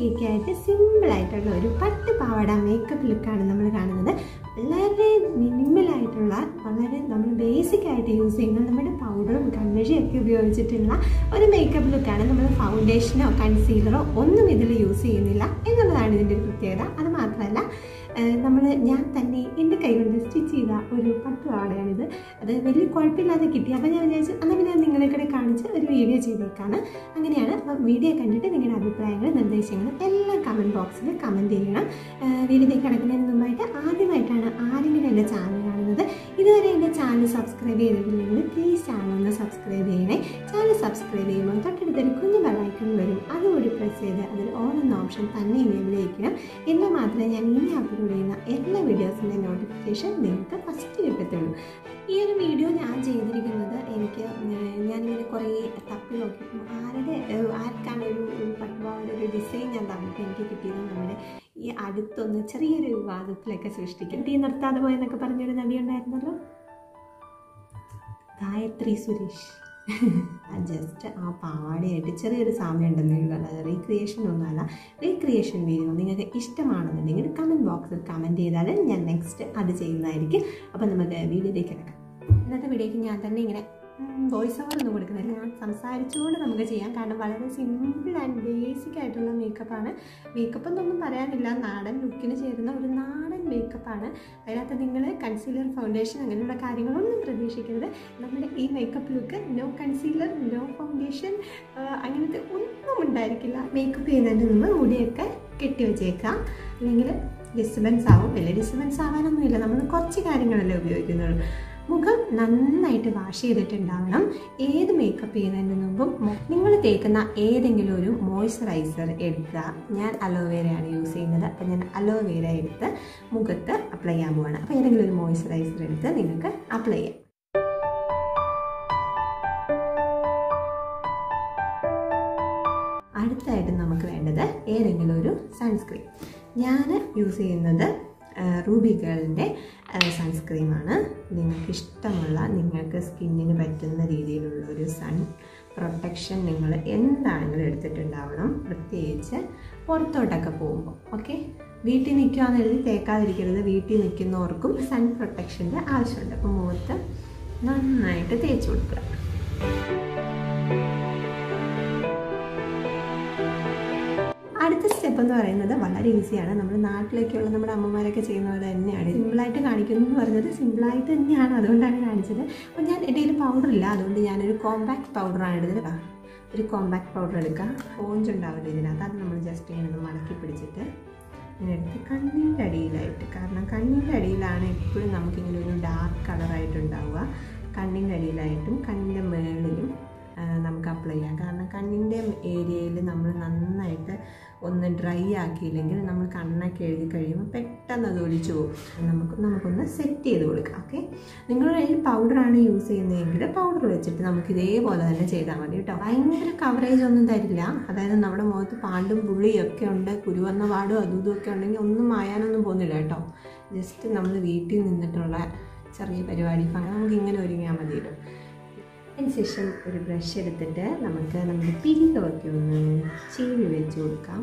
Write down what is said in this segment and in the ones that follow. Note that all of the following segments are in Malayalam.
ഈസി ആയിട്ട് സിമ്പിളായിട്ടുള്ള ഒരു പട്ട് പാവാട മേക്കപ്പ് ലുക്കാണ് നമ്മൾ കാണുന്നത് വളരെ മിനിമലായിട്ടുള്ള വളരെ നമ്മൾ ബേസിക് ആയിട്ട് യൂസ് ചെയ്യുന്ന നമ്മുടെ പൗഡറും കൺമഷിയൊക്കെ ഉപയോഗിച്ചിട്ടുള്ള ഒരു മേക്കപ്പ് ലുക്കാണ് നമ്മൾ ഫൗണ്ടേഷനോ കൺസീലറോ ഒന്നും ഇതിൽ യൂസ് ചെയ്യുന്നില്ല എന്നുള്ളതാണ് ഇതിൻ്റെ ഒരു പ്രത്യേകത അത് മാത്രമല്ല നമ്മൾ ഞാൻ തന്നെ എൻ്റെ കൈ കൊണ്ട് സ്റ്റിച്ച് ചെയ്ത ഒരു പട്ടുപാവാടയാണിത് അത് വലിയ കുഴപ്പമില്ലാതെ കിട്ടി അപ്പോൾ ഞാൻ വിചാരിച്ചു എന്നാൽ പിന്നെ നിങ്ങളെ കൂടെ കാണിച്ച് ഒരു വീഡിയോ ചെയ്തേക്കാണ് അങ്ങനെയാണ് അപ്പോൾ വീഡിയോ കണ്ടിട്ട് നിങ്ങളുടെ അഭിപ്രായങ്ങൾ നിർദ്ദേശങ്ങൾ എല്ലാം കമൻറ്റ് ബോക്സിൽ കമൻറ്റ് ചെയ്യണം വീഡിയോയിലേക്ക് കിടക്കുന്നതിന് മുമ്പായിട്ട് ആദ്യമായിട്ടാണ് ആരെങ്കിലും എൻ്റെ ചാനൽ കാണുന്നത് ഇതുവരെ എൻ്റെ ചാനൽ സബ്സ്ക്രൈബ് ചെയ്തിട്ടില്ലെങ്കിൽ പ്ലീസ് ചാനൽ ഒന്ന് സബ്സ്ക്രൈബ് ചെയ്യണേ ചാനൽ സബ്സ്ക്രൈബ് ചെയ്യുമ്പോൾ തൊട്ടടുത്തൊരു കുഞ്ഞു ബെല്ലൈക്കൺ വരും അതുകൂടി പ്രസ് ചെയ്ത് അതിൽ ഓൺ എന്ന ഓപ്ഷൻ തന്നെ ഇനേബിൾ ചെയ്യിക്കണം എന്നാൽ മാത്രമേ ഞാൻ ഇനി അപ്ലോഡ് ചെയ്യുന്ന എല്ലാ വീഡിയോസിൻ്റെ നോട്ടിഫിക്കേഷൻ നിങ്ങൾക്ക് ഫസ്റ്റ് കിട്ടത്തുള്ളൂ ഈ ഒരു വീഡിയോ ഞാൻ ചെയ്തിരിക്കുന്നത് എനിക്ക് ഏഹ്, ഞാനിങ്ങനെ കുറേ തപ്പി നോക്കിയപ്പോൾ ആരുടെ ഏഹ്, ആർക്കാണ് ഒരു ഒരു പട്ടുപാവാട ഒരു ഡിസൈൻ ഞാൻ തന്നിട്ട് എനിക്ക് കിട്ടിയത് നമ്മുടെ ഈ അടുത്തൊന്ന് ചെറിയൊരു വിവാദത്തിലൊക്കെ സൃഷ്ടിക്കും ടീ നിർത്താതെ പോയെന്നൊക്കെ പറഞ്ഞൊരു നടി ഉണ്ടായിരുന്നല്ലോ ഗായത്രി സുരേഷ് ജസ്റ്റ് ആ പാവാടയായിട്ട് ചെറിയൊരു സാമ്യം ഉണ്ടെന്നേ ഉള്ളൂ അല്ലാതെ റീക്രിയേഷൻ ഒന്നുമല്ല റീക്രിയേഷൻ വീഡിയോ നിങ്ങൾക്ക് ഇഷ്ടമാണെന്നുണ്ടെങ്കിൽ കമൻറ്റ് ബോക്സിൽ കമൻറ്റ് ചെയ്താൽ ഞാൻ നെക്സ്റ്റ് അത് ചെയ്യുന്നതായിരിക്കും അപ്പോൾ നമുക്ക് വീഡിയോയിലേക്ക് കിടക്കാം ഇന്നത്തെ വീഡിയോയ്ക്ക് ഞാൻ തന്നെ ഇങ്ങനെ വോയിസ് ഓവർ ഒന്നും കൊടുക്കുന്നില്ല ഞാൻ സംസാരിച്ചുകൊണ്ട് നമുക്ക് ചെയ്യാം കാരണം വളരെ സിമ്പിൾ ആൻഡ് ബേസിക് ആയിട്ടുള്ള മേക്കപ്പാണ് മേക്കപ്പ് എന്നൊന്നും പറയാനില്ല നാടൻ ലുക്കിന് ചേരുന്ന ഒരു നാടൻ മേക്കപ്പാണ് അതിനകത്ത് നിങ്ങൾ കൺസീലർ ഫൗണ്ടേഷൻ അങ്ങനെയുള്ള കാര്യങ്ങളൊന്നും പ്രതീക്ഷിക്കരുത് നമ്മുടെ ഈ makeup look no concealer no foundation അങ്ങനത്തെ ഒന്നും ഉണ്ടായിരിക്കില്ല മേക്കപ്പ് ചെയ്യുന്നതിൻ്റെ മുമ്പ് മുടിയൊക്കെ കെട്ടി വെച്ചേക്കാം അല്ലെങ്കിൽ ഡിസ്റ്റർബൻസ് ആവും വലിയ ഡിസ്റ്റർബൻസ് ആവാനൊന്നുമില്ല നമ്മൾ കുറച്ച് കാര്യങ്ങളല്ലേ ഉപയോഗിക്കുന്നുള്ളൂ മുഖം നന്നായിട്ട് വാഷ് ചെയ്തിട്ടുണ്ടാവണം ഏത് മേക്കപ്പ് ചെയ്യുന്നതിന് മുമ്പും നിങ്ങൾ തേക്കുന്ന ഏതെങ്കിലും ഒരു മോയ്സ്ചറൈസർ എടുക്കുക ഞാൻ അലോവേരയാണ് യൂസ് ചെയ്യുന്നത് അപ്പോൾ ഞാൻ അലോവേര എടുത്ത് മുഖത്ത് അപ്ലൈ ചെയ്യാൻ പോവാണ് അപ്പോൾ ഏതെങ്കിലും ഒരു മോയ്സ്ചറൈസർ എടുത്ത് നിങ്ങൾക്ക് അപ്ലൈ ചെയ്യാം അടുത്തായിട്ട് നമുക്ക് വേണ്ടത് ഏതെങ്കിലും ഒരു സൺസ്ക്രീൻ ഞാൻ യൂസ് ചെയ്യുന്നത് റൂബി ഗേളിൻ്റെ സൺസ്ക്രീമാണ് നിങ്ങൾക്ക് ഇഷ്ടമുള്ള നിങ്ങൾക്ക് സ്കിന്നിന് പറ്റുന്ന രീതിയിലുള്ള ഒരു സൺ പ്രൊട്ടക്ഷൻ നിങ്ങൾ എന്താണെങ്കിലും എടുത്തിട്ടുണ്ടാവണം പ്രത്യേകിച്ച് പുറത്തോട്ടൊക്കെ പോകുമ്പോൾ ഓക്കെ വീട്ടിൽ നിൽക്കുകയാണെന്ന് എഴുതി തേക്കാതിരിക്കരുത് വീട്ടിൽ നിൽക്കുന്നവർക്കും സൺ പ്രൊട്ടക്ഷൻ്റെ ആവശ്യമുണ്ട് അപ്പോൾ മുഖത്ത് നന്നായിട്ട് തേച്ച് കൊടുക്കുക അടുത്ത സ്റ്റെപ്പ് എന്ന് പറയുന്നത് വളരെ ഈസിയാണ് നമ്മുടെ നാട്ടിലേക്കുള്ള നമ്മുടെ അമ്മമാരൊക്കെ ചെയ്യുന്ന പോലെ തന്നെയാണ് സിമ്പിളായിട്ട് കാണിക്കുന്നു എന്ന് പറഞ്ഞത് സിമ്പിളായിട്ട് തന്നെയാണ് അതുകൊണ്ടാണ് കാണിച്ചത് അപ്പോൾ ഞാൻ എൻ്റെ കയ്യിൽ പൗഡർ ഇല്ല അതുകൊണ്ട് ഞാനൊരു കോമ്പാക്ട് പൗഡറാണ് എടുത്തത് ഒരു കോമ്പാക്ട് പൗഡർ എടുക്കുക സ്പോഞ്ച് ഉണ്ടാവില്ല ഇതിനകത്ത് അത് നമ്മൾ ജസ്റ്റ് ഇങ്ങനെ ഒന്ന് മടക്കി പിടിച്ചിട്ട് ഇങ്ങനെ എടുത്ത് കണ്ണിൻ്റെ അടിയിലായിട്ട് കാരണം കണ്ണിൻ്റെ അടിയിലാണ് എപ്പോഴും നമുക്കിങ്ങനെ ഒരു ഡാർക്ക് കളറായിട്ടുണ്ടാവുക കണ്ണിൻ്റെ അടിയിലായിട്ടും കണ്ണിൻ്റെ മേളിലും ആ, നമുക്ക് അപ്ലൈ ചെയ്യാം കാരണം കണ്ണിൻ്റെ ഏരിയയിൽ നമ്മൾ നന്നായിട്ട് ഒന്ന് ഡ്രൈ ആക്കിയില്ലെങ്കിൽ നമ്മൾ കണ്ണൊക്കെ എഴുതി കഴിയുമ്പോൾ പെട്ടെന്ന് അത് ഒലിച്ചു പോകും നമുക്ക് നമുക്കൊന്ന് സെറ്റ് ചെയ്ത് കൊടുക്കാം ഓക്കെ നിങ്ങളുടെ കയ്യിൽ പൗഡറാണ് യൂസ് ചെയ്യുന്നതെങ്കിൽ പൗഡർ വെച്ചിട്ട് നമുക്ക് ഇതേപോലെ തന്നെ ചെയ്താൽ മതി കേട്ടോ ഭയങ്കര കവറേജ് ഒന്നും തരില്ല അതായത് നമ്മുടെ മുഖത്ത് പാണ്ടും പുള്ളിയും ഒക്കെ ഉണ്ട് കുരുവന്ന പാടും അതും ഇതും ഒക്കെ ഉണ്ടെങ്കിൽ ഒന്നും മായാനൊന്നും പോകുന്നില്ല കേട്ടോ ജസ്റ്റ് നമ്മൾ വീട്ടിൽ നിന്നിട്ടുള്ള ചെറിയ പരിപാടി നമുക്ക് ഇങ്ങനെ ഒരുങ്ങിയാൽ മതിയല്ലോ അതിനുശേഷം ഒരു ബ്രഷ് എടുത്തിട്ട് നമുക്ക് നമ്മുടെ പിരികൊക്കെ ഒന്ന് ചീവി വെച്ച് കൊടുക്കാം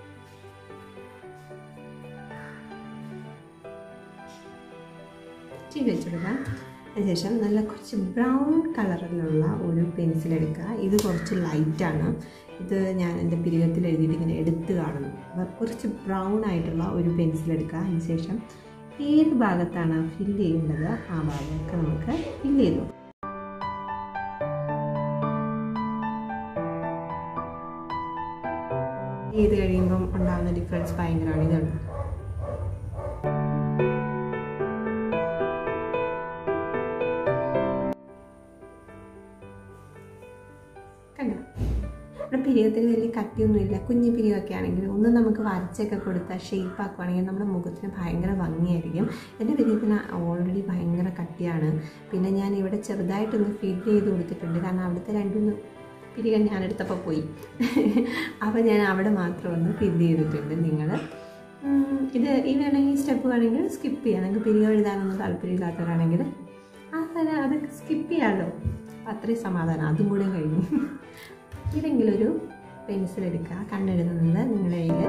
ചീവി വെച്ച് കൊടുക്കാം അതിനുശേഷം നല്ല കുറച്ച് ബ്രൗൺ കളറിലുള്ള ഒരു പെൻസിൽ എടുക്കുക ഇത് കുറച്ച് ലൈറ്റാണ് ഇത് ഞാൻ എൻ്റെ പിരികത്തിൽ എഴുതിയിട്ട് ഇങ്ങനെ എടുത്ത് കാണുന്നു അപ്പോൾ കുറച്ച് ബ്രൗൺ ആയിട്ടുള്ള ഒരു പെൻസിൽ എടുക്കുക അതിനുശേഷം ഏത് ഭാഗത്താണ് ഫില്ല് ചെയ്യേണ്ടത് ആ ഭാഗമൊക്കെ നമുക്ക് ഫില്ല് ചെയ്തു കൊടുക്കാം. ചെയ്ത് കഴിയുമ്പം ഉണ്ടാകുന്ന ഡിഫറൻസ് ഭയങ്കരമാണ് ഇതുണ്ട് കണ്ടോ നമ്മുടെ പിരികത്തിൽ വലിയ കട്ടിയൊന്നുമില്ല കുഞ്ഞു പിരികൊക്കെ ആണെങ്കിൽ ഒന്ന് നമുക്ക് വരച്ചൊക്കെ കൊടുത്താൽ ഷേപ്പ് ആക്കുവാണെങ്കിൽ നമ്മുടെ മുഖത്തിന് ഭയങ്കര ഭംഗിയായിരിക്കും എൻ്റെ പിരികത്തിന് ഓൾറെഡി ഭയങ്കര കട്ടിയാണ് പിന്നെ ഞാൻ ഇവിടെ ചെറുതായിട്ടൊന്ന് ഫിൽ ചെയ്ത് കൊടുത്തിട്ടുണ്ട് കാരണം അവിടുത്തെ രണ്ടൊന്ന് പിരികൻ ഞാൻ എടുത്തപ്പോൾ പോയി അപ്പോൾ ഞാൻ അവിടെ മാത്രം ഒന്ന് ഫിൽ ചെയ്തിട്ടുണ്ട് നിങ്ങൾ ഇത് ഈ വേണമെങ്കിൽ സ്റ്റെപ്പ് വേണമെങ്കിൽ സ്കിപ്പ് ചെയ്യാം നിങ്ങൾക്ക് പിരികം എഴുതാനൊന്നും താല്പര്യമില്ലാത്തവരാണെങ്കിൽ ആ തന്നെ അത് സ്കിപ്പ് ചെയ്യാമല്ലോ അപ്പം അത്രയും സമാധാനം അതും കൂടെ കഴിഞ്ഞു ഇതെങ്കിലും ഒരു പെൻസിൽ എടുക്കുക കണ്ണെഴുതുന്നത് നിങ്ങളുടെ കയ്യിൽ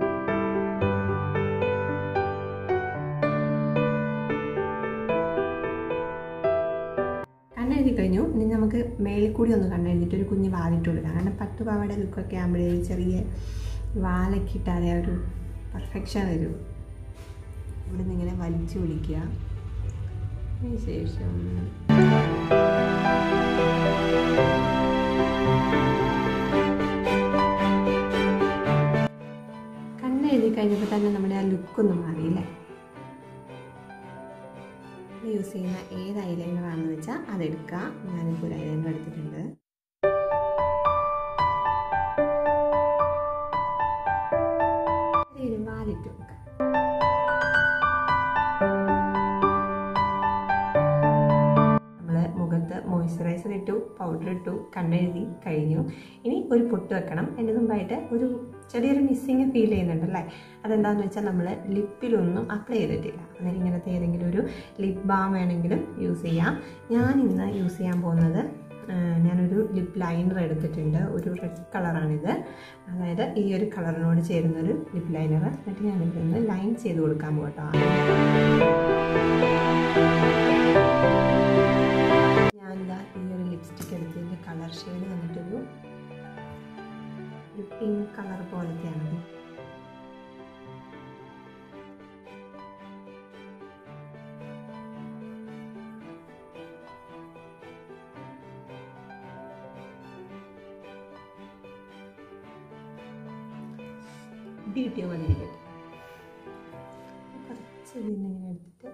കണ്ണെഴുതി കഴിഞ്ഞു ഇനി നമുക്ക് മേളിൽ കൂടി ഒന്ന് കണ്ണെഴുതിയിട്ട് ഒരു കുഞ്ഞ് വാലിട്ട് കൊടുക്കാം കാരണം പത്ത് പാവയുടെ ലുക്കൊക്കെ ആകുമ്പോഴേ ഒരു ചെറിയ വാലൊക്കെ ഇട്ടാലേ ഒരു പെർഫെക്ഷൻ വരും ഇവിടെ നിന്ന് ഇങ്ങനെ വലിച്ചു പിടിക്കുക അതിനുശേഷം കണ്ണെഴുതി കഴിഞ്ഞപ്പോൾ തന്നെ നമ്മുടെ ആ ലുക്കൊന്ന് മാറിയില്ലേ യൂസ് ചെയ്യുന്ന ഏത് ഐലൈനർ ആണെന്ന് വെച്ചാൽ അതെടുക്കുക ഞാനിപ്പോൾ ഒരു ഐലൈനർ എടുത്തിട്ടുണ്ട് ഒരു വാലിട്ട് വെക്കുക നമ്മൾ മുഖത്ത് മോയ്സ്ചറൈസർ ഇട്ടു പൗഡർ ഇട്ടു കണ്ണെഴുതി കഴിഞ്ഞു ഇനി ഒരു പൊട്ട് വെക്കണം അതിന് മുമ്പായിട്ട് ഒരു ചെറിയൊരു മിസ്സിങ് ഫീൽ ചെയ്യുന്നുണ്ടല്ലേ അതെന്താണെന്ന് വെച്ചാൽ നമ്മൾ ലിപ്പിലൊന്നും അപ്ലൈ ചെയ്തിട്ടില്ല അന്നേരം ഇങ്ങനത്തെ ഏതെങ്കിലും ഒരു ലിപ് ബാം വേണമെങ്കിലും യൂസ് ചെയ്യാം ഞാൻ ഇന്ന് യൂസ് ചെയ്യാൻ പോകുന്നത് ഞാനൊരു ലിപ് ലൈനർ എടുത്തിട്ടുണ്ട് ഒരു റെഡ് കളറാണിത് അതായത് ഈ ഒരു കളറിനോട് ചേരുന്നൊരു ലിപ് ലൈനർ എന്നിട്ട് ഞാനിവിടെ നിന്ന് ലൈൻ ചെയ്ത് കൊടുക്കാൻ പോകട്ടോ ഞാനിതാ ഈ ഒരു ലിപ്സ്റ്റിക് എടുത്തതിൻ്റെ കളർ ഷെയ്ഡ് വന്നിട്ടൊരു ഒരു പിങ്ക് കളർ പോലത്തെയാണ് ബ്യൂട്ടി വന്നിരിക്കട്ടെ കുറച്ച് ഇതിന്നിങ്ങനെ എടുത്തിട്ട്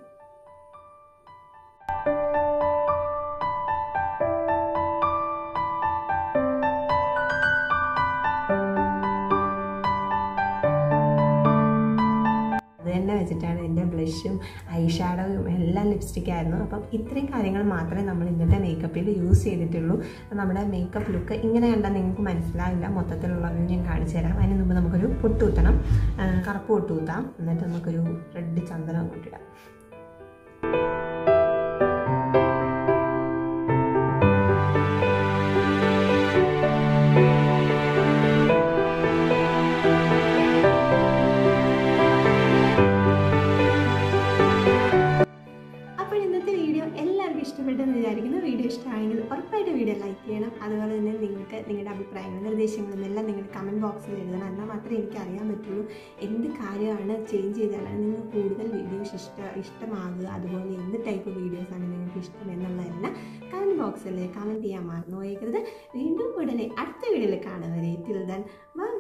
അത് തന്നെ വെച്ചിട്ടാണ് എൻ്റെ ബ്ലഷും ഐ ഷാഡോയും എല്ലാം ലിപ്സ്റ്റിക് ആയിരുന്നു അപ്പം ഇത്രയും കാര്യങ്ങൾ മാത്രമേ നമ്മൾ ഇന്നത്തെ മേക്കപ്പിൽ യൂസ് ചെയ്തിട്ടുള്ളൂ നമ്മുടെ മേക്കപ്പ് ലുക്ക് ഇങ്ങനെ കണ്ടാൽ നിങ്ങൾക്ക് മനസ്സിലാവില്ല മൊത്തത്തിലുള്ളത് ഞാൻ കാണിച്ചു തരാം അതിന് മുമ്പ് നമുക്കൊരു പൊട്ടുകുത്തണം കറുപ്പ് പൊട്ടുകുത്താം എന്നിട്ട് നമുക്കൊരു റെഡ് ചന്ദനം കൊണ്ടിടാം അപ്പോൾ ഇന്നത്തെ വീഡിയോ എല്ലാവർക്കും ഇഷ്ടപ്പെട്ടെന്ന് വിചാരിക്കുന്നു വീഡിയോ ഇഷ്ടമാണെങ്കിൽ ഉറപ്പായിട്ട് വീഡിയോ ലൈക്ക് ചെയ്യണം അതുപോലെ തന്നെ നിങ്ങൾക്ക് നിങ്ങളുടെ അഭിപ്രായങ്ങളും നിർദ്ദേശങ്ങളും എല്ലാം നിങ്ങൾ കമൻറ്റ് ബോക്സിൽ എഴുതണം എന്നാൽ മാത്രമേ എനിക്ക് അറിയാൻ പറ്റുള്ളൂ എന്ത് കാര്യമാണ് ചേഞ്ച് ചെയ്താലാണ് നിങ്ങൾക്ക് കൂടുതൽ വീഡിയോസ് ഇഷ്ട ഇഷ്ടമാകുക അതുപോലെ എന്ത് ടൈപ്പ് വീഡിയോസാണ് നിങ്ങൾക്ക് ഇഷ്ടം എന്നുള്ളതെല്ലാം കമൻറ്റ് ബോക്സിൽ കമൻറ്റ് ചെയ്യാൻ മറന്നു പോയേക്കരുത് വീണ്ടും ഉടനെ അടുത്ത വീഡിയോയിൽ കാണുവരെ ടിൽ ദൻ ബൈ